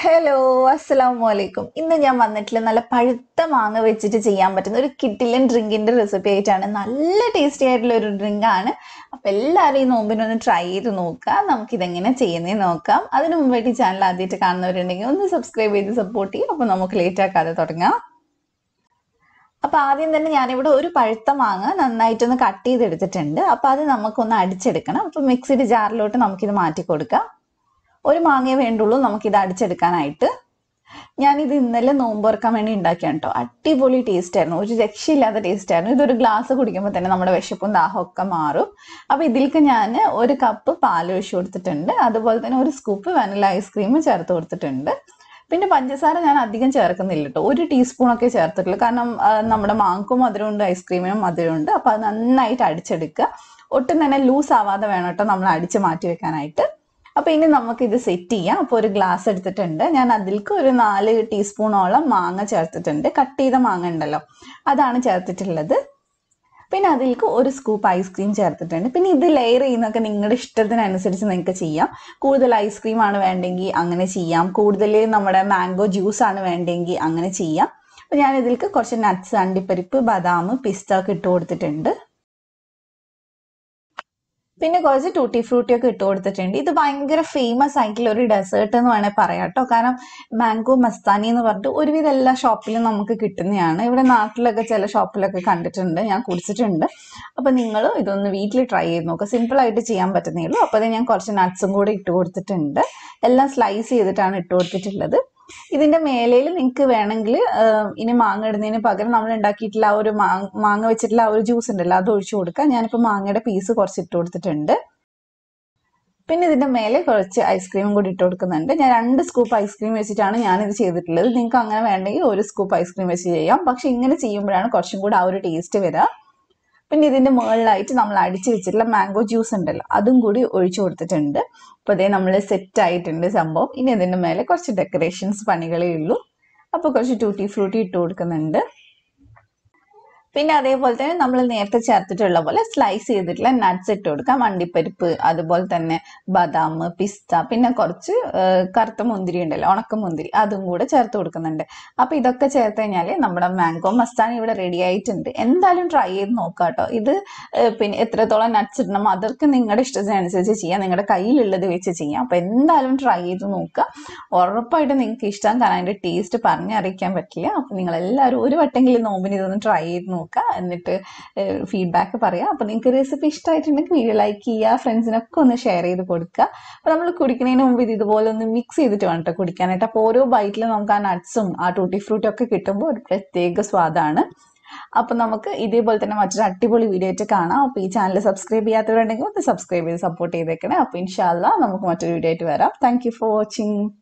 hello അസ്സലാമു അലൈക്കും ഇന്ന് ഞാൻ വന്നിട്ടുള്ള നല്ല പഴുത്ത മാങ്ങ വെച്ചിട്ട് ചെയ്യാൻ പറ്റുന്ന ഒരു കിട്ടിലൻ ഡ്രിങ്കിന്റെ റെസിപ്പി ആയിട്ടാണ് നല്ല ടേസ്റ്റി ആയിട്ടുള്ള ഒരു ഡ്രിങ്ക് ആണ് അപ്പൊ എല്ലാവരും ഈ നോമ്പിനൊന്ന് ട്രൈ ചെയ്ത് നോക്കുക നമുക്ക് ഇതെങ്ങനെ ചെയ്യുന്നതെന്ന് നോക്കാം അതിനു മുമ്പായിട്ട് ഈ ചാനൽ ആദ്യമായിട്ട് കാണുന്നവരുണ്ടെങ്കിൽ ഒന്ന് സബ്സ്ക്രൈബ് ചെയ്ത് സപ്പോർട്ട് ചെയ്യും അപ്പൊ നമുക്ക് ലേറ്റ് ആക്കാതെ തുടങ്ങാം അപ്പൊ ആദ്യം തന്നെ ഞാനിവിടെ ഒരു പഴുത്ത മാങ്ങ നന്നായിട്ടൊന്ന് കട്ട് ചെയ്തെടുത്തിട്ടുണ്ട് അപ്പൊ അത് നമുക്കൊന്ന് അടിച്ചെടുക്കണം അപ്പൊ മിക്സിയുടെ ജാറിലോട്ട് നമുക്കിത് മാറ്റി കൊടുക്കാം ഒരു മാങ്ങയെ വേണ്ടുള്ളൂ നമുക്കിത് അടിച്ചെടുക്കാനായിട്ട് ഞാനിത് ഇന്നലെ നോമ്പ് തുറക്കാൻ വേണ്ടി ഉണ്ടാക്കിയാണ് കേട്ടോ അടിപൊളി ടേസ്റ്റ് ആയിരുന്നു ഒരു രക്ഷയില്ലാത്ത ടേസ്റ്റ് ആയിരുന്നു ഇതൊരു ഗ്ലാസ് കുടിക്കുമ്പോൾ തന്നെ നമ്മുടെ വിശപ്പും ദാഹവും ഒക്കെ മാറും അപ്പൊ ഇതിലേക്ക് ഞാൻ ഒരു കപ്പ് പാൽ ഒഴിച്ചു കൊടുത്തിട്ടുണ്ട് അതുപോലെ തന്നെ ഒരു സ്കൂപ്പ് വാനില ഐസ്ക്രീം ചേർത്ത് കൊടുത്തിട്ടുണ്ട് പിന്നെ പഞ്ചസാര ഞാൻ അധികം ചേർക്കുന്നില്ല കേട്ടോ ഒരു ടീസ്പൂൺ ഒക്കെ ചേർത്തിട്ടുള്ളൂ കാരണം ആ, നമ്മുടെ മാങ്ങക്കും മധുരമുണ്ട് ഐസ്ക്രീമിനും മധുരമുണ്ട് അപ്പൊ അത് നന്നായിട്ട് അടിച്ചെടുക്കുക ഒട്ടും തന്നെ ലൂസ് ആവാതെ വേണം കേട്ടോ നമ്മൾ അടിച്ച് മാറ്റി വെക്കാനായിട്ട് അപ്പൊ ഇനി നമുക്ക് ഇത് സെറ്റ് ചെയ്യാം അപ്പൊ ഒരു ഗ്ലാസ് എടുത്തിട്ടുണ്ട് ഞാൻ അതിലേക്ക് ഒരു നാല് ടീസ്പൂണോളം മാങ്ങ ചേർത്തിട്ടുണ്ട് കട്ട് ചെയ്ത മാങ്ങ ഉണ്ടല്ലോ അതാണ് ചേർത്തിട്ടുള്ളത് പിന്നെ അതിലേക്ക് ഒരു സ്കൂപ്പ് ഐസ്ക്രീം ചേർത്തിട്ടുണ്ട് പിന്നെ ഇത് ലെയർ ചെയ്യുന്നതൊക്കെ നിങ്ങളുടെ ഇഷ്ടത്തിനനുസരിച്ച് നിങ്ങൾക്ക് ചെയ്യാം കൂടുതൽ ഐസ്ക്രീം ആണ് വേണ്ടെങ്കിൽ അങ്ങനെ ചെയ്യാം കൂടുതൽ നമ്മുടെ മാംഗോ ജ്യൂസ് ആണ് വേണ്ടെങ്കിൽ അങ്ങനെ ചെയ്യാം അപ്പൊ ഞാൻ ഇതിലേക്ക് കുറച്ച് നട്ട്സ് അണ്ടിപ്പരിപ്പ് ബദാം പിസ്ത ഒക്കെ ഇട്ട് കൊടുത്തിട്ടുണ്ട് പിന്നെ കുറച്ച് ടൂട്ടി ഫ്രൂട്ടി ഒക്കെ ഇട്ട് കൊടുത്തിട്ടുണ്ട് ഇത് ഭയങ്കര ഫേമസ് ആയിട്ടുള്ള ഒരു ഡെസേർട്ട് എന്ന് വേണേൽ പറയാം കേട്ടോ കാരണം മാംഗോ മസ്താനി എന്ന് പറഞ്ഞിട്ട് ഒരുവിധ എല്ലാ ഷോപ്പിലും നമുക്ക് കിട്ടുന്നതാണ് ഇവിടെ നാട്ടിലൊക്കെ ചില ഷോപ്പിലൊക്കെ കണ്ടിട്ടുണ്ട് ഞാൻ കുടിച്ചിട്ടുണ്ട് അപ്പൊ നിങ്ങൾ ഇതൊന്ന് വീട്ടിൽ ട്രൈ ചെയ്ത് നോക്കുക സിമ്പിൾ ആയിട്ട് ചെയ്യാൻ പറ്റുന്നേ ഉള്ളൂ അപ്പൊ അത് ഞാൻ കുറച്ച് നട്ട്സും കൂടി ഇട്ട് കൊടുത്തിട്ടുണ്ട് എല്ലാം സ്ലൈസ് ചെയ്തിട്ടാണ് ഇട്ട് കൊടുത്തിട്ടുള്ളത് ഇതിന്റെ മേലയിൽ നിങ്ങൾക്ക് വേണമെങ്കിൽ ഇനി മാങ്ങ ഇടുന്നതിന് പകരം നമ്മൾ ഉണ്ടാക്കിയിട്ടുള്ള ആ ഒരു മാങ്ങ മാങ്ങ വെച്ചിട്ടുള്ള ആ ഒരു ജ്യൂസ് ഉണ്ടല്ലോ അത് ഒഴിച്ചു കൊടുക്കാം ഞാനിപ്പോൾ മാങ്ങയുടെ പീസ് കുറച്ച് ഇട്ട് കൊടുത്തിട്ടുണ്ട് പിന്നെ ഇതിന്റെ മേലെ കുറച്ച് ഐസ്ക്രീമും കൂടി ഇട്ട് കൊടുക്കുന്നുണ്ട് ഞാൻ രണ്ട് സ്കൂപ്പ് ഐസ്ക്രീം വെച്ചിട്ടാണ് ഞാനിത് ചെയ്തിട്ടുള്ളത് നിങ്ങൾക്ക് അങ്ങനെ വേണമെങ്കിൽ ഒരു സ്കൂപ്പ് ഐസ്ക്രീം വെച്ച് ചെയ്യാം പക്ഷെ ഇങ്ങനെ ചെയ്യുമ്പോഴാണ് കുറച്ചും കൂടി ആ ഒരു ടേസ്റ്റ് വരിക പിന്നെ ഇതിന്റെ മുകളിലായിട്ട് നമ്മൾ അടിച്ചു വെച്ചിട്ടുള്ള മാംഗോ ജ്യൂസ് ഉണ്ടല്ലോ അതും കൂടി ഒഴിച്ചു കൊടുത്തിട്ടുണ്ട് അപ്പോൾ അതേ നമ്മൾ സെറ്റ് ആയിട്ടുണ്ട് സംഭവം ഇനി ഇതിന്റെ മേലെ കുറച്ച് ഡെക്കറേഷൻസ് പണികളേ ഉള്ളൂ അപ്പോൾ കുറച്ച് ടൂട്ടി ഫ്രൂട്ടി ഇട്ട് കൊടുക്കുന്നുണ്ട് പിന്നെ അതേപോലെ തന്നെ നമ്മൾ നേരത്തെ ചേർത്തിട്ടുള്ള പോലെ സ്ലൈസ് ചെയ്തിട്ടുള്ള നട്ട്സ് ഇട്ട് കൊടുക്കാം അണ്ടിപ്പരിപ്പ് അതുപോലെ തന്നെ ബദാം പിസ്ത പിന്നെ കുറച്ച് ആ, കറുത്ത മുന്തിരി ഉണ്ടല്ലോ ഉണക്ക മുന്തിരി അതും കൂടെ ചേർത്ത് കൊടുക്കുന്നുണ്ട് അപ്പൊ ഇതൊക്കെ ചേർത്ത് കഴിഞ്ഞാൽ നമ്മുടെ മാംഗോ മസ്താനി ഇവിടെ റെഡി ആയിട്ടുണ്ട് എന്തായാലും ട്രൈ ചെയ്ത് നോക്കാം കേട്ടോ ഇത് ആ, പിന്നെ എത്രത്തോളം നട്ട്സ് ഇടണം അതൊക്കെ നിങ്ങളുടെ ഇഷ്ടത്തിനനുസരിച്ച് ചെയ്യാം നിങ്ങളുടെ കയ്യിലുള്ളത് വെച്ച് ചെയ്യാം അപ്പൊ എന്തായാലും ട്രൈ ചെയ്ത് നോക്കുക ഉറപ്പായിട്ട് നിങ്ങൾക്ക് ഇഷ്ടം കാരണം അതിന്റെ ടേസ്റ്റ് പറഞ്ഞറിയിക്കാൻ പറ്റില്ല അപ്പൊ നിങ്ങൾ എല്ലാവരും ഒരു വട്ടെങ്കിലും നോമ്പിന് ഇതൊന്ന് ട്രൈ ചെയ്ത് നോക്കുക എന്നിട്ട് ഫീഡ്ബാക്ക് പറയാം അപ്പൊ നിങ്ങൾക്ക് റെസിപ്പി ഇഷ്ടമായിട്ടുണ്ടെങ്കിൽ വീഡിയോ ലൈക്ക് ചെയ്യുക ഫ്രണ്ട്സിനൊക്കെ ഒന്ന് ഷെയർ ചെയ്ത് കൊടുക്കുക അപ്പൊ നമ്മൾ കുടിക്കുന്നതിന് മുമ്പ് ഇത് ഇതുപോലെ ഒന്ന് മിക്സ് ചെയ്തിട്ട് വേണം കേട്ടോ കുടിക്കാനായിട്ട് അപ്പോൾ ഓരോ ബൈറ്റിലും നമുക്ക് ആ നട്ട്സും ആ ടൂട്ടി ഫ്രൂട്ടും ഒക്കെ കിട്ടുമ്പോൾ ഒരു പ്രത്യേക സ്വാദാണ് അപ്പൊ നമുക്ക് ഇതേപോലെ തന്നെ മറ്റൊരു അടിപൊളി വീഡിയോ ആയിട്ട് കാണാം അപ്പൊ ഈ ചാനൽ സബ്സ്ക്രൈബ് ചെയ്യാത്തവരുണ്ടെങ്കിൽ ഒന്ന് സബ്സ്ക്രൈബ് ചെയ്ത് സപ്പോർട്ട് ചെയ്തേക്കണേ അപ്പൊ ഇൻഷാല്ല നമുക്ക് മറ്റൊരു വീഡിയോ ആയിട്ട് വരാം താങ്ക് യു ഫോർ വാച്ചിങ്